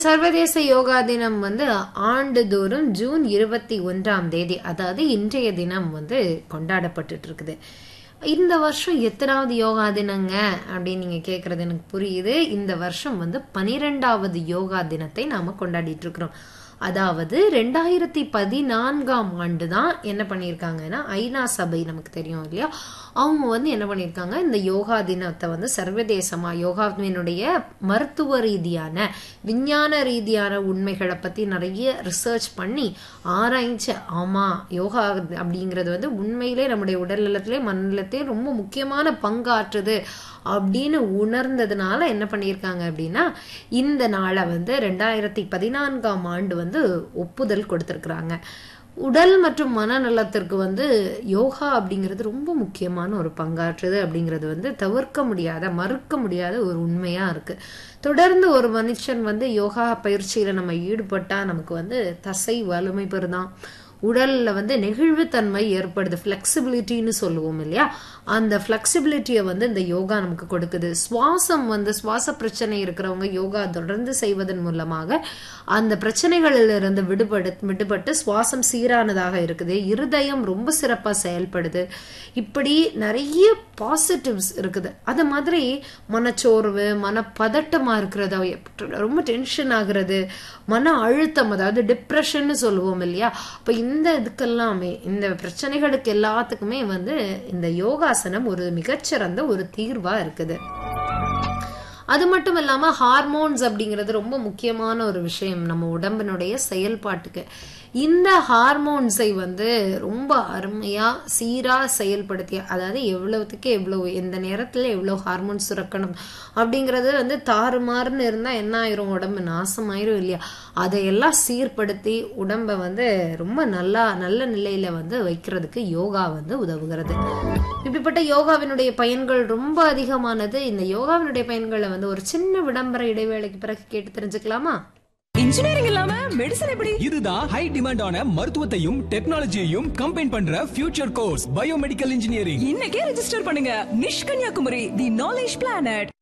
சர்வதேச யோகா தினம் வந்து ஆண்டுதோறும் ஜூன் இருபத்தி ஒன்றாம் தேதி அதாவது இன்றைய தினம் வந்து கொண்டாடப்பட்டுட்டு இருக்குது இந்த வருஷம் எத்தனாவது யோகா தினங்க அப்படின்னு நீங்க கேக்குறது எனக்கு புரியுது இந்த வருஷம் வந்து பனிரெண்டாவது யோகா தினத்தை நாம கொண்டாடிட்டு இருக்கிறோம் அதாவது ரெண்டாயிரத்தி பதினான்காம் ஆண்டு தான் என்ன பண்ணியிருக்காங்கன்னா ஐநா சபை நமக்கு தெரியும் இல்லையா அவங்க வந்து என்ன பண்ணியிருக்காங்க இந்த யோகா தினத்தை வந்து சர்வதேசமா யோகாவினுடைய மருத்துவ ரீதியான விஞ்ஞான ரீதியான உண்மைகளை பத்தி நிறைய ரிசர்ச் பண்ணி ஆராய்ச்சி ஆமா யோகா அப்படிங்கிறது வந்து உண்மையிலே நம்முடைய உடல் நலத்திலே மனநலத்திலே ரொம்ப முக்கியமான பங்காற்றுது அப்படின்னு உணர்ந்ததுனால என்ன பண்ணியிருக்காங்க அப்படின்னா இந்த நாளை வந்து ரெண்டாயிரத்தி பதினான்காம் ஆண்டு வந்து ஒப்புதல் கொடுத்திருக்கிறாங்க உடல் மற்றும் மனநலத்திற்கு வந்து யோகா அப்படிங்கிறது ரொம்ப முக்கியமான ஒரு பங்காற்றுது அப்படிங்கிறது வந்து தவிர்க்க முடியாத மறுக்க முடியாத ஒரு உண்மையா இருக்கு தொடர்ந்து ஒரு மனுஷன் வந்து யோகா பயிற்சியில நம்ம ஈடுபட்டா நமக்கு வந்து தசை வலிமை பெறுதான் உடல்ல வந்து நெகிழ்வுத்தன்மை ஏற்படுது ஃபிளெக்சிபிலிட்டின்னு சொல்லுவோம் இல்லையா அந்த ஃபிளெக்சிபிலிட்டியை வந்து இந்த யோகா நமக்கு கொடுக்குது சுவாசம் வந்து சுவாச பிரச்சனை இருக்கிறவங்க யோகா தொடர்ந்து செய்வதன் மூலமாக அந்த பிரச்சனைகளில் இருந்து விடுபடு விடுபட்டு சுவாசம் சீரானதாக இருக்குது இருதயம் ரொம்ப சிறப்பா செயல்படுது இப்படி நிறைய பாசிட்டிவ்ஸ் இருக்குது அது மாதிரி மனச்சோர்வு மனப்பதட்டமா இருக்கிறது ரொம்ப டென்ஷன் ஆகுறது மன அழுத்தம் அதாவது டிப்ரெஷன் சொல்லுவோம் இல்லையா அப்ப இந்த இதுக்கெல்லாமே இந்த பிரச்சனைகளுக்கு எல்லாத்துக்குமே வந்து இந்த யோகாசனம் ஒரு மிகச்சிறந்த ஒரு தீர்வா இருக்குது அது மட்டும் இல்லாம ஹார்மோன்ஸ் அப்படிங்கிறது ரொம்ப முக்கியமான ஒரு விஷயம் நம்ம உடம்பினுடைய செயல்பாட்டுக்கு இந்த ஹார்மோன்ஸை வந்து ரொம்ப அருமையா சீரா செயல்படுத்தி அதாவது எவ்வளவுத்துக்கு எவ்வளவு எந்த நேரத்துல எவ்வளவு ஹார்மோன்ஸ் சுரக்கணும் அப்படிங்கறது வந்து தாறுமாறுன்னு இருந்தா என்ன ஆயிரும் உடம்பு நாசமாயிரும் இல்லையா அதையெல்லாம் சீர்படுத்தி உடம்ப வந்து ரொம்ப நல்லா நல்ல நிலையில வந்து வைக்கிறதுக்கு யோகா வந்து உதவுகிறது இப்படிப்பட்ட யோகாவினுடைய பயன்கள் ரொம்ப அதிகமானது இந்த யோகாவினுடைய பயன்களை வந்து ஒரு சின்ன விளம்பர இடைவேளைக்கு பிறகு கேட்டு தெரிஞ்சுக்கலாமா இன்ஜினியரிங் இல்லாம மெடிசன் எப்படி இதுதான் ஹை டிமாண்டான மருத்துவத்தையும் டெக்னாலஜியையும் கம்பைன் பண்ற ஃபியூச்சர் கோர்ஸ் பயோமெடிக்கல் இன்ஜினியரிங் இன்னைக்கே ரெஜிஸ்டர் பண்ணுங்க நிஷ் கன்னியாகுமரி தி நாலேஜ் பிளானட்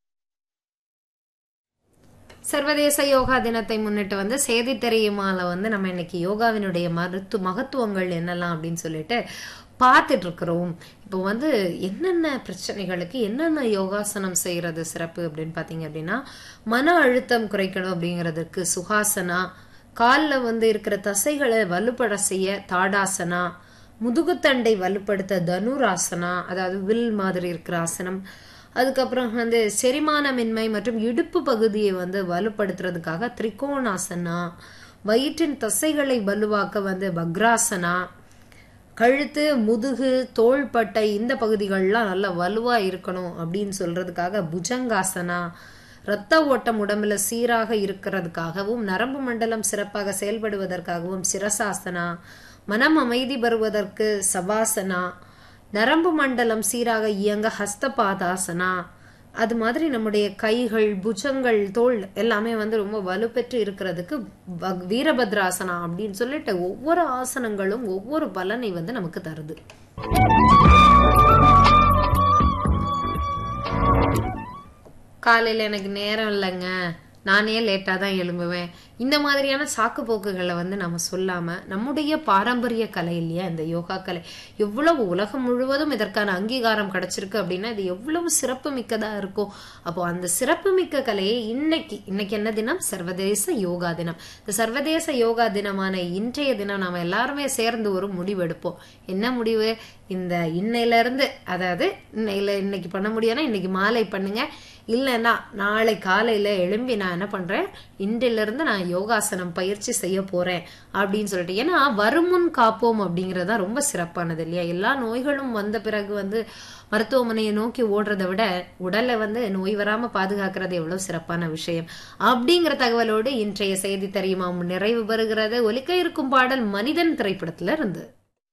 சர்வதேச யோகா தினத்தை முன்னிட்டு வந்து செய்தி தெரியுமால வந்து நம்ம இன்னைக்கு யோகாவினுடைய மருத்து மகத்துவங்கள் என்னெல்லாம் அப்படின்னு சொல்லிட்டு பார்த்துட்டு இருக்கிறோம் இப்போ வந்து என்னென்ன பிரச்சனைகளுக்கு என்னென்ன யோகாசனம் செய்யறது சிறப்பு அப்படின்னு பார்த்தீங்க அப்படின்னா மன அழுத்தம் குறைக்கணும் அப்படிங்கிறதுக்கு சுகாசனா காலில் வந்து இருக்கிற தசைகளை வலுப்பட செய்ய தாடாசனா முதுகுத்தண்டை வலுப்படுத்த தனுராசனா அதாவது வில் மாதிரி இருக்கிற ஆசனம் அதுக்கப்புறம் வந்து செரிமானமின்மை மற்றும் இடுப்பு பகுதியை வந்து வலுப்படுத்துறதுக்காக திரிகோணாசனா வயிற்றின் தசைகளை வலுவாக்க வந்து பக்ராசனா கழுத்து முதுகு தோள்பட்டை இந்த பகுதிகள்லாம் நல்லா வலுவா இருக்கணும் அப்படின்னு சொல்றதுக்காக புஜங்காசனா ரத்த ஓட்டம் உடம்புல சீராக இருக்கிறதுக்காகவும் நரம்பு மண்டலம் சிறப்பாக செயல்படுவதற்காகவும் சிரசாசனா மனம் அமைதி பெறுவதற்கு சவாசனா நரம்பு மண்டலம் சீராக இயங்க ஹஸ்தபாதாசனா அது மாதிரி நம்முடைய கைகள் புஜங்கள் தோல் எல்லாமே வந்து ரொம்ப வலுப்பெற்று இருக்கிறதுக்கு வீரபத்ராசனா அப்படின்னு சொல்லிட்டு ஒவ்வொரு ஆசனங்களும் ஒவ்வொரு பலனை வந்து நமக்கு தருது காலையில எனக்கு நேரம் இல்லைங்க நானே லேட்டாக தான் எழும்புவேன் இந்த மாதிரியான சாக்கு போக்குகளை வந்து நம்ம சொல்லாம நம்முடைய பாரம்பரிய கலை இல்லையா இந்த யோகா கலை எவ்வளவு உலகம் முழுவதும் இதற்கான அங்கீகாரம் கிடைச்சிருக்கு அப்படின்னா இது எவ்வளவு சிறப்பு மிக்கதா இருக்கும் அப்போ அந்த சிறப்பு மிக்க கலையை இன்னைக்கு இன்னைக்கு என்ன தினம் சர்வதேச யோகா தினம் இந்த சர்வதேச யோகா தினமான இன்றைய தினம் நாம எல்லாருமே சேர்ந்து ஒரு முடிவு எடுப்போம் என்ன முடிவு இந்த இன்னையில இருந்து அதாவது இன்னையில இன்னைக்கு பண்ண முடியும்னா இன்னைக்கு மாலை பண்ணுங்க இல்லைன்னா நாளை காலையில எழும்பி நான் என்ன பண்றேன் இன்றிலிருந்து நான் யோகாசனம் பயிற்சி செய்ய போறேன் அப்படின்னு சொல்லிட்டு ஏன்னா வருமுன் காப்போம் அப்படிங்கறது தான் ரொம்ப சிறப்பானது இல்லையா எல்லா நோய்களும் வந்த பிறகு வந்து மருத்துவமனையை நோக்கி ஓடுறதை விட உடலை வந்து நோய் வராம பாதுகாக்கிறது எவ்வளவு சிறப்பான விஷயம் அப்படிங்கிற தகவலோடு இன்றைய செய்தி தெரியுமா நிறைவு பெறுகிறது ஒலிக்க இருக்கும் பாடல் மனிதன் திரைப்படத்துல இருந்து